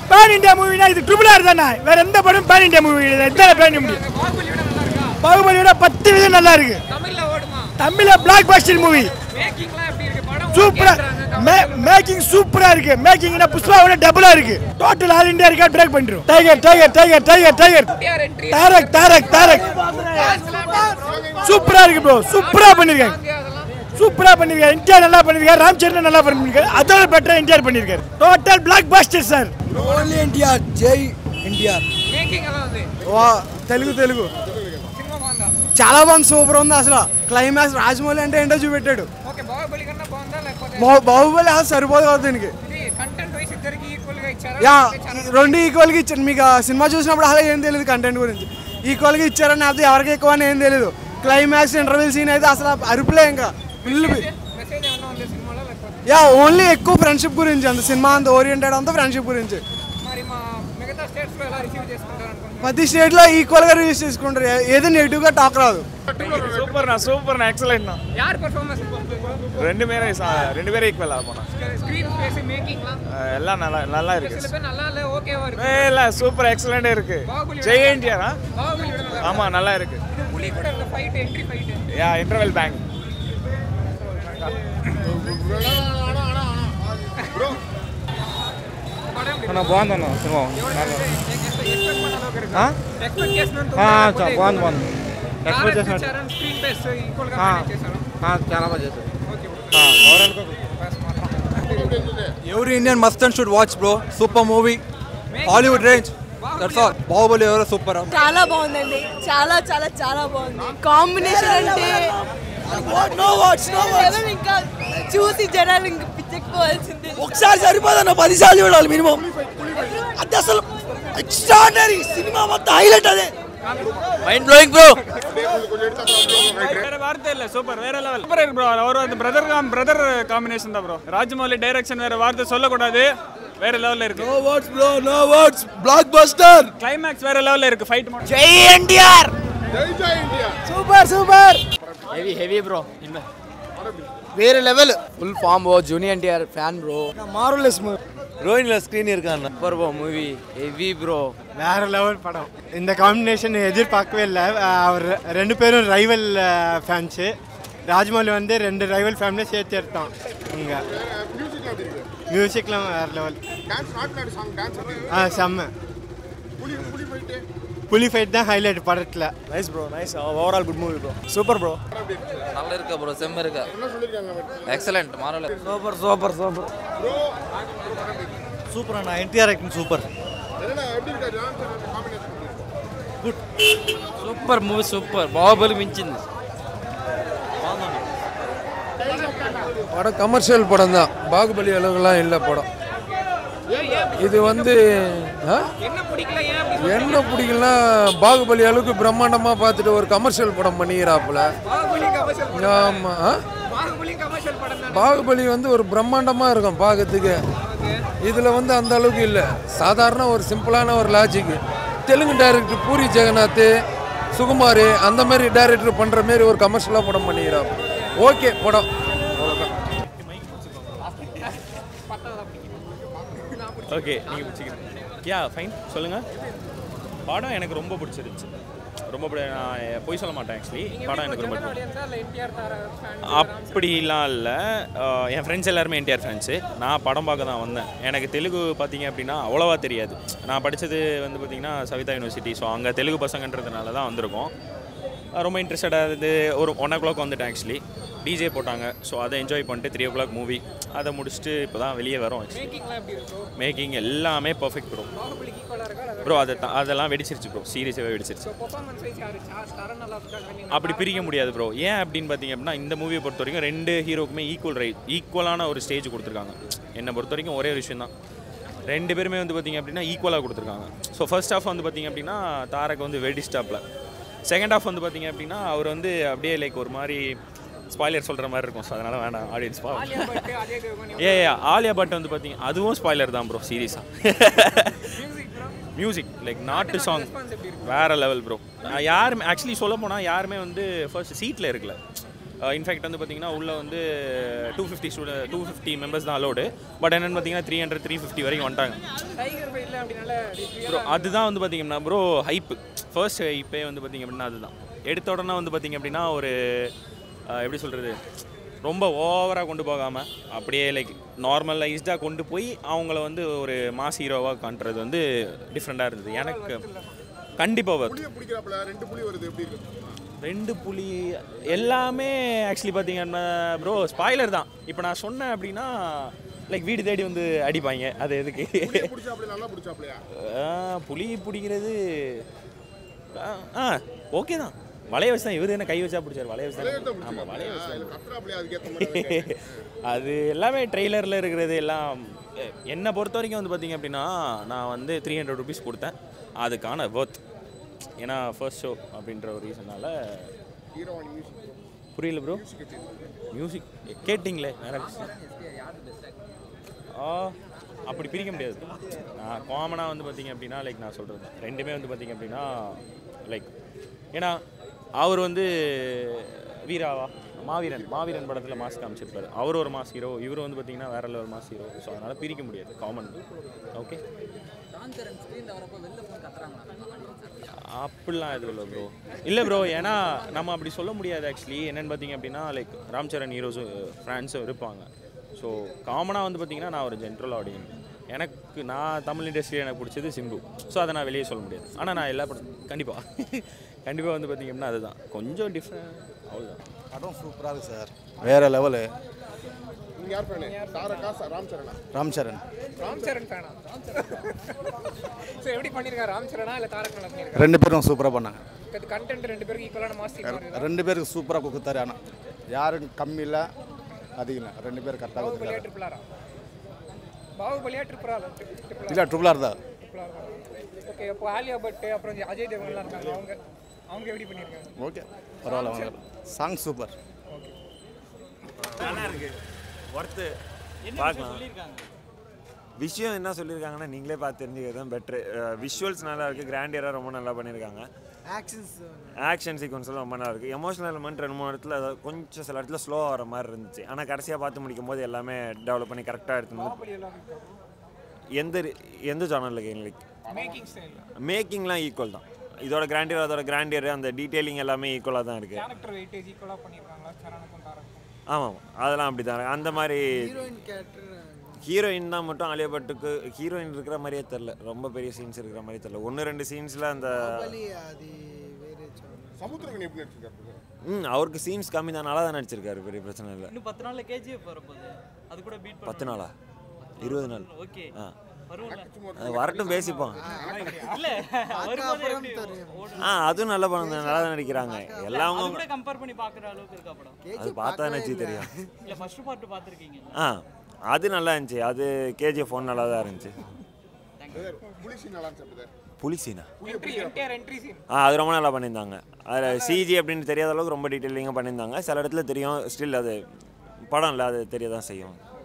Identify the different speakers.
Speaker 1: Pan India மூவினா இது triple R தானே வேற எந்த படம் பேன் இந்தியா மூவி எந்த பேன் முடியும்
Speaker 2: பாகுபலி விட நல்லா இருக்கா
Speaker 1: பாகுபலியோட பத்து விதம் நல்லா இருக்கு
Speaker 2: தமிழ்ல ஓடுமா
Speaker 1: தமிழ்ல பிளாக் பாஸ்டர் மூவி
Speaker 2: மேக்கிங்லாம் எப்படி இருக்கு படம்
Speaker 1: சூப்பரா மேக்கிங் சூப்பரா இருக்கு மேக்கிங்னா புஷ்பாவோட டபுளா இருக்கு total all India record break பண்ணிரும் tiger tiger tiger tiger tiger
Speaker 2: entry
Speaker 1: Tarak Tarak Tarak சூப்பரா இருக்கு ப்ரோ சூப்பரா பண்ணிருக்காங்க சூப்பரா பண்ணிருக்காரு என்டிஆர் நல்லா பண்ணிருக்காரு ராம் சரண் நல்லா பண்ணிருக்காரு அதோட பெட்டரா என்டிஆர் பண்ணிருக்காரு total blockbuster sir
Speaker 3: only NTR జై ఎన్టీఆర్
Speaker 2: మేకింగ్ ఎలా ఉంది
Speaker 3: వా తెలుగు తెలుగు
Speaker 2: సినిమా బాగుందా
Speaker 3: చాలా బాగుంది సూపర్ ఉంది అసలు క్లైమాక్స్ రాజమౌళి అంటే ఏంటో చూపెట్టాడు
Speaker 2: ఓకే బాహుబలి కన్నా బాగుందా లేకపోతే
Speaker 3: బా- బాహుబలి అసలు సరిపోదు కదా దీనికి
Speaker 2: ఇది కంటెంట్ వైస్ ఇద్దరికి ఈక్వల్ గా ఇచ్చారా
Speaker 3: యా
Speaker 2: లేకపోతే చాలా-
Speaker 3: రెండు ఈక్వల్గా ఇచ్చారు మీకు ఆ సినిమా చూసినప్పుడు అలా ఏం తెలియదు కంటెంట్ గురించి ఈక్వల్గా ఇచ్చారని అది ఎవరికి ఎక్కువ అని ఏం తెలియదు క్లైమాక్స్ ఇంటర్వెల్ సీన్ అయితే అసలు అరుపులే ఇంకా ఫుల్
Speaker 2: మెసేజ్ ఏమన్నా ఉంది సినిమాలో లేకపోతే
Speaker 3: యా ఓన్లీ ఎక్కువ ఫ్రెండ్షిప్ గురించి అంత సినిమా అంత ఓరియంటెడ్ అంతా ఫ్రెండ్షిప్ గురించి
Speaker 2: మరి మా మిగతా స్టేట్స్ లో ఎలా రిసీవ్ చేసుకుంటారు అనుకుంటున్నారు
Speaker 3: ప్రతి స్టేట్లో ఈక్వల్గా రిలీజ్ చేసుకుంటారు ఏ- ఏది నెగిటివ్గా టాక్ రాదు
Speaker 4: சூப்பர்ண்ணா சூப்பர்ண்ணா எக்ஸலண்ட்ண்ணா
Speaker 2: யார் பெர்ஃபார்மன்ஸ்
Speaker 4: ரெண்டு பேரும் சா- ரெண்டு பேரும் ஈக்குவல் ஆகும்ண்ணா
Speaker 2: ஸ்கிரீன் ஸ்பேஸ் மேக்கிங்லாம்
Speaker 4: அஹ் எல்லாம் நல்லா நல்லா
Speaker 2: சில
Speaker 4: இருக்கு
Speaker 2: பேர் நல்லா இல்ல ஓகேவா இருக்கு
Speaker 4: ஏ இல்லை சூப்பர் எக்ஸலண்டே இருக்கு
Speaker 2: பாகுபலி
Speaker 4: ஜெய் என்டிஆரா
Speaker 2: பாகுபலி விட நல்லா
Speaker 4: ஆமாம் நல்லா இருக்கு
Speaker 2: இது புலி கூட இந்த ஃபைட் என்ட்ரி ஃபைட்
Speaker 4: யா இன்டர்வெல் பேங்க்
Speaker 5: అన్న బాగుందన్న సినిమా ఆ?
Speaker 2: ఎక్స్పెక్ట్ చేసినంత
Speaker 5: ఆ, చా- బాగుంది బాగుంది ఎక్స్పెక్ట్ చేసినట్టు
Speaker 2: స్క్రీన్ బేస్ ఈక్వల్ గా
Speaker 5: ఆ.
Speaker 2: మేనేజ్ చేశారు
Speaker 5: ఆ, చాలా బాగా చేశారు
Speaker 2: ఓకే
Speaker 5: ఆ, ఓవరాల్ గా
Speaker 6: Every Indian must and should watch, bro. Super movie. Hollywood range. That's all. Baahubali ఎవరో సూపర్
Speaker 7: చాలా బాగుందండి చాలా చాలా చాలా బాగుంది కాంబినేషన్ అంటే జనం ఇంకా చూసి జనాలు ఇంకా పిచ్చకపోవాల్సిందే
Speaker 8: ఒకసారి సరిపోదన్న పదిసార్లు చూడాలి మినిమం అది అసలు ఎక్స్ట్రాడనరీ సినిమా మొత్తం హైలైట్ అదే మైండ్ బ్లోయింగ్ బ్రో
Speaker 4: வேற வார்த்தை இல்ல சூப்பர் வேற லெவல் சூப்பர் இருக்கு ப்ரோ அவர் வந்து பிரதர் பிரதர் காம்பினேஷன் தான் ப்ரோ ராஜமௌலி டைரக்ஷன் வேற வார்த்தை சொல்லக்கூடாது வேற லெவல்ல இருக்கு
Speaker 8: no words bro no words blockbuster
Speaker 4: climax வேற லெவல்ல இருக்கு ஃபைட் மட்டும்
Speaker 8: జై NTR
Speaker 3: super super
Speaker 8: heavy heavy bro వేరే level full form bro junior NTR fan bro
Speaker 3: மாரலஸ்
Speaker 6: ரோஹினில ஸ்கிரீன் இருக்கான் super bro movie heavy bro
Speaker 3: வேற லெவல் படம் இந்த காம்பினேஷன் எதிர்பார்க்கவே இல்லை அவர் ரெண்டு பேரும் ரைவல் ஃபேன்ஸு ராஜ்மௌலி வந்து ரெண்டு ரைவல் ஃபேமிலியும் சேர்த்து எடுத்தான் இங்கே மியூசிக்லாம் வேற லெவல் ஆ செம்ம புலி ஃபைட் தான் ஹைலைட் படத்தில்
Speaker 4: nice bro nice overall good movie bro super bro
Speaker 6: நல்லா இருக்கா ப்ரோ செம்ம இருக்கா எக்ஸலண்ட் மாரல
Speaker 8: సూపర్ సూపర్ సూపర్
Speaker 3: சூப்பர் அண்ணா NTR acting super
Speaker 6: super movie super Baahubali మించింది
Speaker 9: படம் கமர்ஷியல் படம் தான் பாகுபலி அளவுலாம் இல்லை படம் இது வந்து ஆ?
Speaker 2: என்ன பிடிக்கல ஏன் அப்படி
Speaker 9: என்ன பிடிக்கலனா பாகுபலி அளவுக்கு பிரம்மாண்டமாக பார்த்துட்டு ஒரு கமர்ஷியல் படம் பண்ணிக்கிறாப்புல
Speaker 2: பாகுபலி கமர்ஷியல்
Speaker 9: ஆமாம் ஆ?
Speaker 2: பாகுபலி கமர்ஷியல் படம் தான்
Speaker 9: பாகுபலி வந்து ஒரு பிரம்மாண்டமாக இருக்கும் பார்க்கறதுக்கு இதில் வந்து அந்த அளவுக்கு இல்லை சாதாரண ஒரு சிம்பிளான ஒரு லாஜிக் தெலுங்கு டைரக்டர் பூரி ஜெகநாத் சுகுமார் அந்த மாதிரி டைரக்டர் பண்ணுற மாதிரி ஒரு கமர்ஷியலாக படம் பண்ணிக்கிறாப்பு ஓகே படம் அவ்வளோதான்
Speaker 4: ஓகே நீங்கள் பிடிச்சிக்கிறீங்க யா ஃபைன் சொல்லுங்கள் படம் எனக்கு ரொம்ப பிடிச்சிருந்துச்சு ரொம்ப பிடி- நான் போய் சொல்ல மாட்டேன் ஆக்சுவலி படம் எனக்கு ரொம்ப பிடிக்கும்
Speaker 2: ஆடியன்ஸா இல்ல என்டிஆர் தார ஃபேன்
Speaker 4: அப்படிலாம் இல்லை என் ஃப்ரெண்ட்ஸ் எல்லாருமே என்டிஆர் ஃபேன்ஸு நான் படம் பார்க்க தான் வந்தேன் எனக்கு தெலுங்கு பார்த்தீங்க அப்படின்னா அவ்வளோவா தெரியாது நான் படித்தது வந்து பார்த்தீங்கன்னா சவிதா யூனிவர்சிட்டி ஸோ அங்கே தெலுங்கு பசங்கன்றதுனால தான் வந்திருக்கோம் அஹ் ரொம்ப இன்ட்ரெஸ்டடாக இருந்து ஒரு ஒன் ஓ கிளாக் வந்துட்டேன் ஆக்சுவலி டிஜே போட்டாங்க ஸோ அதை என்ஜாய் பண்ணிட்டு த்ரீ ஓ கிளாக் மூவி அதை முடிச்சுட்டு இப்போ தான் வெளியே வரோம் ஆக்சுவலி
Speaker 2: மேக்கிங்லாம் எப்படி இருக்கும்
Speaker 4: மேக்கிங் எல்லாமே பர்ஃபெக்ட் ப்ரோ
Speaker 2: பாகுபலிக்கு ஈக்குவலா இருக்கா இல்ல
Speaker 4: ப்ரோ அதை த- அதெல்லாம் வெடிச்சிருச்சு ப்ரோ சீரியஸாகவே வெடிச்சிருச்சு
Speaker 2: பெர்ஃபார்மன்ஸ் வைஸ் யாரு சரண் நல்லா இருக்கா கவின்
Speaker 4: அப்படி பிரிக்க முடியாது ப்ரோ ஏன் அப்படின்னு பார்த்தீங்க அப்படின்னா இந்த மூவியை பொறுத்த வரைக்கும் ரெண்டு ஹீரோக்குமே ஈக்குவல் ரைட் ஈக்குவலான ஒரு ஸ்டேஜ் கொடுத்துருக்காங்க என்னை பொறுத்த வரைக்கும் ஒரே ஒரு விஷயம் தான் ரெண்டு பேருமே வந்து பார்த்தீங்க அப்படின்னா ஈக்குவலாக கொடுத்துருக்காங்க ஸோ ஃபர்ஸ்ட் ஹாஃப் வந்து பார்த்தீங்க அப்படின்னா தாரக் வந்து வெடி ஸ்டாப்பில் செகண்ட் ஹாஃப் வந்து பார்த்தீங்க அப்படின்னா அவர் வந்து அப்படியே லைக் ஒரு மாதிரி ஸ்பாய்லர் சொல்கிற மாதிரி இருக்கும் ஸோ அதனால் வேணாம் ஆடியன்ஸ் பா
Speaker 2: ஆலியா பட் அஜய் தேவ்கன்
Speaker 4: ஏ ஏ, ஆலியா பட் வந்து பார்த்தீங்க அதுவும் ஸ்பாய்லர் தான் ப்ரோ சீரியஸாக
Speaker 2: music bro
Speaker 4: music like Naatu song
Speaker 2: response எப்படி இருக்கு
Speaker 4: வேற லெவல் ப்ரோ யாருமே ஆக்சுவலி சொல்ல போனால் யாருமே வந்து ஃபர்ஸ்ட் சீட்டில் இருக்கல இன்ஃபேக்ட் வந்து பார்த்தீங்கன்னா உள்ளே வந்து two fifty student two fifty members தான் அலோடு பட் என்னென்னு பார்த்தீங்கன்னா த்ரீ ஹண்ட்ரட் த்ரீ ஃபிஃப்டி வரைக்கும் வந்துட்டாங்க
Speaker 2: டைகர் ஃபைட்ல அப்படினால
Speaker 4: ப்ரோ அதுதான் வந்து பார்த்தீங்கன்னா ப்ரோ ஹைப்பு ஃபர்ஸ்ட் ஹைப்பே வந்து பார்த்தீங்க அப்படின்னா அதுதான் எடுத்த உடனே வந்து பார்த்தீங்க அப்படின்னா ஒரு அஹ், எப்படி சொல்கிறது ரொம்ப ஓவராக கொண்டு போகாமல் அப்படியே லைக் நார்மலைஸ்டாக கொண்டு போய் அவங்கள வந்து ஒரு மாஸ் ஹீரோவாக காட்டுறது வந்து டிஃப்ரெண்ட்டாக இருந்தது எனக்கு கண்டிப்பாக வரும்
Speaker 10: பிடிக்கிறாப்புல ரெண்டு புலி வருது எப்படி இருக்கு
Speaker 4: ரெண்டு புலி எல்லாமே ஆக்சுவலி பார்த்தீங்கன்னா ப்ரோ ஸ்பாய்லர் தான் இப்போ நான் சொன்னேன் அப்படின்னா லைக் வீடு தேடி வந்து அடிப்பாங்க அது எதுக்கு
Speaker 10: பிடிச்சாப்ல நல்லா பிடிச்சாப்லையா
Speaker 4: ஆ, புலி பிடிக்கிறது ஆ, ஆ ஓகே தான் வளைய வச்சு தான் இவர் என்ன கை வச்சா பிடிச்சார் வளைய வச்சு தான் ஆமாம் வளைய வச்சு தான்
Speaker 10: கத்துறாப்லையா அதுக்கேற்ற மாதிரி
Speaker 4: அது எல்லாமே ட்ரெய்லரில் இருக்கிறது எல்லாம் எ- என்னை பொறுத்த வரைக்கும் வந்து பார்த்தீங்க அப்படின்னா நான் வந்து த்ரீ ஹண்ட்ரட் ருபீஸ் கொடுத்தேன் அதுக்கான ஒர்த் ஏன்னா ஃபர்ஸ்ட் ஷோ அப்படின்ற ஒரு ரீசனால
Speaker 10: ஹீரோவானி மியூசிக்
Speaker 4: புரியல ப்ரோ மியூசிக் கேட்டிங்களே வேற ஆ அப்படி பிரிக்க முடியாது நான் காமனாக வந்து பார்த்தீங்க அப்படின்னா லைக் நான் சொல்கிறது ரெண்டுமே வந்து பார்த்தீங்க அப்படின்னா லைக் ஏன்னா அவர் வந்து வீராவா மாவீரன் மாவீரன் படத்தில் மாஸ் காமிச்சிருப்பாரு அவர் ஒரு மாஸ் ஹீரோ இவர் வந்து பார்த்தீங்கன்னா வேற லெவல் மாஸ் ஹீரோ ஸோ அதனால் பிரிக்க முடியாது காமன் ஓகே அப்படிலாம் எதுவும் இல்லை ப்ரோ இல்லை ப்ரோ ஏன்னா நம்ம அப்படி சொல்ல முடியாது ஆக்சுவலி என்னென்னு பார்த்தீங்க அப்படின்னா லைக் ராம் சரண் ஹீரோஸும் ஃப்ரான்ஸும் இருப்பாங்க ஸோ காமனாக வந்து பார்த்தீங்கன்னா நான் ஒரு ஜென்ரல் ஆடியன்ஸ் எனக்கு நான் தமிழ் இண்டஸ்ட்ரியில் எனக்கு பிடிச்சது சிம்பு ஸோ அதை நான் வெளியே சொல்ல முடியாது ஆனால் நான் எல்லா படம் கண்டிப்பாக கண்டிப்பாக வந்து பார்த்தீங்க அப்படின்னா அதுதான் கொஞ்சம் டிஃப்ரெண்ட் அவ்வளோதான்
Speaker 11: படம் சூப்பராக இருக்கு சார் வேற லெவலு
Speaker 10: நீங்க யார் ஃபேனு தாரகா ச- ராம் சரணா
Speaker 11: ராம் சரண்
Speaker 2: ராம் சரண் ஃபேனா ஸோ எப்படி பண்ணியிருக்காரு ராம் சரணா இல்லை தாரக் நல்லா பண்ணியிருக்காரு
Speaker 11: ரெண்டு பேரும் சூப்பராக பண்ணாங்க
Speaker 2: கண்டென்ட் ரெண்டு பேருக்கு ஈக்குவலான மாஸ்டர் மாதிரி
Speaker 11: ரெண்டு பேருக்கு சூப்பராக கொடுத்தாரு ஆனால் யாரும் கம்மி இல்லை அதிகம் இல்லை ரெண்டு பேரும் கரெக்டாக
Speaker 2: பாகுபலியா
Speaker 11: கொடுத்துருக்காரு
Speaker 2: ட்ரிபிளாரா பாகுபலியா ட்ரிபிளா
Speaker 11: இல்லை ட்ரிபிளார் தான்
Speaker 2: ஓகே அப்போ ஆலியா பட் அப்புறம் இந்த அஜய் தேவன்லாம் இருக்காங்க அவங்க அவங்க எப்படி பண்ணியிருக்காங்க
Speaker 11: ஓகே பரவாயில்ல வாங்க சாங் சூப்பர்
Speaker 12: நல்லா இருக்கு ஒர்த்து பார்க்கலாம் விஷயம் என்ன சொல்லியிருக்காங்கன்னா நீங்களே பார்த்து தெரிஞ்சுக்கிறது தான் பெட்ரு விஷுவல்ஸ் நல்லா இருக்குது கிராண்டியராக ரொம்ப நல்லா பண்ணியிருக்காங்க
Speaker 13: ஆக்ஷன்ஸ்
Speaker 12: ஆக்ஷன் சீக்வன்ஸ் எல்லாம் ரொம்ப நல்லா இருக்குது எமோஷனல் எலமெண்ட் ரெண்டு மூணு இடத்துல அதாவது கொஞ்சம் சில இடத்துல ஸ்லோவாக வர மாதிரி இருந்துச்சு ஆனால் கடைசியாக பார்த்து முடிக்கும் போது எல்லாமே டெவலப் பண்ணி கரெக்டாக எடுத்து
Speaker 2: பாகுபலி எல்லாம்
Speaker 12: எந்த re- எந்த சேனலில் எங்களுக்கு
Speaker 2: மேக்கிங் ஸ்டைல்
Speaker 12: மேக்கிங்லாம் ஈக்குவல் தான் இதோட கிராண்டியர் அதோட கிராண்டியர் அந்த டீட்டெயிலிங் எல்லாமே ஈக்குவலாக தான் இருக்குது
Speaker 2: கேரக்டர் வெயிட்டேஜ் ஈக்குவலாக பண்ணியிருக்காங்களா சரணுக்கும் தாரக்கும்
Speaker 12: ஆமாம் அதெல்லாம் அப்படி தான் அந்த மாதிரி
Speaker 13: ஹீரோயின் கேரக்டர்
Speaker 12: ஹீரோயின் தான் மட்டும் ஆலியா பட்டுக்கு ஹீரோயின் இருக்கிற மாதிரியே தெரில ரொம்ப பெரிய சீன்ஸ் இருக்கிற மாதிரி தெரில ஒன்று ரெண்டு சீன்ஸில் அந்த
Speaker 13: பலி அது வேறு
Speaker 10: சமுத்திரகனி எப்படி நடிச்சிருக்காரு
Speaker 12: ம் அவருக்கு சீன்ஸ் கம்மி தான் நல்லா தான் நடிச்சிருக்காரு பெரிய பிரச்சனை இல்லை
Speaker 14: இன்னும் பத்து நாள்ல கேஜிஎஃப் வரப்போகுது அது கூட பீட்
Speaker 12: பத்து நாளா இருபது நாள்
Speaker 14: ஓகே
Speaker 12: ஆ
Speaker 14: வருவோம்ல
Speaker 12: அது வரட்டும் பேசிப்போம்
Speaker 14: இல்ல வரும்போது எப்படி ஓடும்?
Speaker 12: ஆ அதுவும் நல்ல படம் தான் நல்லா தான் நடிக்கிறாங்க எல்லாம்
Speaker 14: அது
Speaker 12: அவங்க
Speaker 14: கூட கம்பேர் பண்ணி பாக்குற அளவுக்கு இருக்கா படம்
Speaker 12: அது பார்த்தா நினச்சி தெரியும்
Speaker 14: இல்ல ஃபர்ஸ்ட் பார்ட் பாத்திருக்கீங்க
Speaker 12: ஆ அது நல்லா இருந்துச்சு அது கேஜிஎஃப் ஒன் நல்லா தான் இருந்துச்சு
Speaker 10: புலி சீன் நல்லா இருந்துச்சு அப்படிதான்
Speaker 12: புலி சீனா
Speaker 2: என்ட்ரி என்டையர் என்ட்ரி சீன்
Speaker 12: ஆ அது ரொம்ப நல்லா பண்ணியிருந்தாங்க அதில் சிஜி அப்படின்னு தெரியாத அளவுக்கு ரொம்ப டீட்டெயிலிங்காக பண்ணியிருந்தாங்க சில இடத்துல தெரியும் ஸ்டில் அது படம் இல்லை அது தெரிய தான் செய்யும்